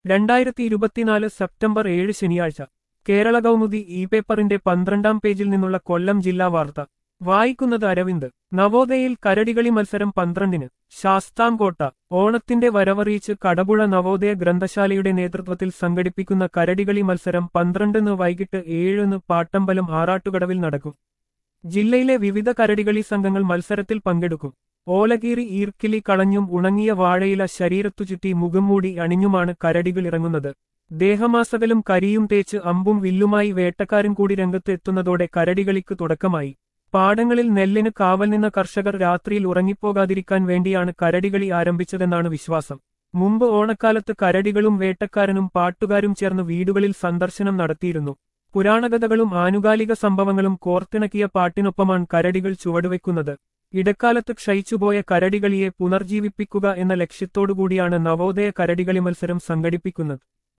രണ്ടായിരത്തി ഇരുപത്തിനാല് സെപ്റ്റംബർ ഏഴ് ശനിയാഴ്ച കേരള കൗമുദി ഇ പേപ്പറിന്റെ പന്ത്രണ്ടാം പേജിൽ നിന്നുള്ള കൊല്ലം ജില്ലാ വാർത്ത വായിക്കുന്നത് അരവിന്ദ് നവോദയയിൽ കരടികളി മത്സരം പന്ത്രണ്ടിന് ശാസ്താംകോട്ട ഓണത്തിന്റെ വരവറിയിച്ച് കടപുഴ നവോദയ ഗ്രന്ഥശാലയുടെ നേതൃത്വത്തിൽ സംഘടിപ്പിക്കുന്ന കരടികളി മത്സരം പന്ത്രണ്ടിന് വൈകിട്ട് ഏഴിന് പാട്ടമ്പലം ആറാട്ടുകടവിൽ നടക്കും ജില്ലയിലെ വിവിധ കരടികളി സംഘങ്ങൾ മത്സരത്തിൽ പങ്കെടുക്കും ഓലകീറി ഈർക്കിലി കളഞ്ഞും ഉണങ്ങിയ വാഴയില ശരീരത്തു ചുറ്റി മുഖം മൂടി അണിഞ്ഞുമാണ് കരടികൾ ഇറങ്ങുന്നത് ദേഹമാസകലും കരിയും തേച്ച് അമ്പും വില്ലുമായി വേട്ടക്കാരൻ കൂടി രംഗത്ത് എത്തുന്നതോടെ കരടികളിക്ക് തുടക്കമായി പാടങ്ങളിൽ നെല്ലിന് കാവൽ നിന്ന കർഷകർ രാത്രിയിൽ ഉറങ്ങിപ്പോകാതിരിക്കാൻ വേണ്ടിയാണ് കരടികളി ആരംഭിച്ചതെന്നാണ് വിശ്വാസം മുമ്പ് ഓണക്കാലത്ത് കരടികളും വേട്ടക്കാരനും പാട്ടുകാരും ചേർന്ന് വീടുകളിൽ സന്ദർശനം നടത്തിയിരുന്നു പുരാണകഥകളും ആനുകാലിക സംഭവങ്ങളും കോർത്തിണക്കിയ പാട്ടിനൊപ്പമാണ് കരടികൾ ചുവടുവെക്കുന്നത് ഇടക്കാലത്ത് ക്ഷയിച്ചുപോയ കരടികളിയെ പുനർജീവിപ്പിക്കുക എന്ന ലക്ഷ്യത്തോടുകൂടിയാണ് നവോദയ കരടികളി മത്സരം സംഘടിപ്പിക്കുന്നത്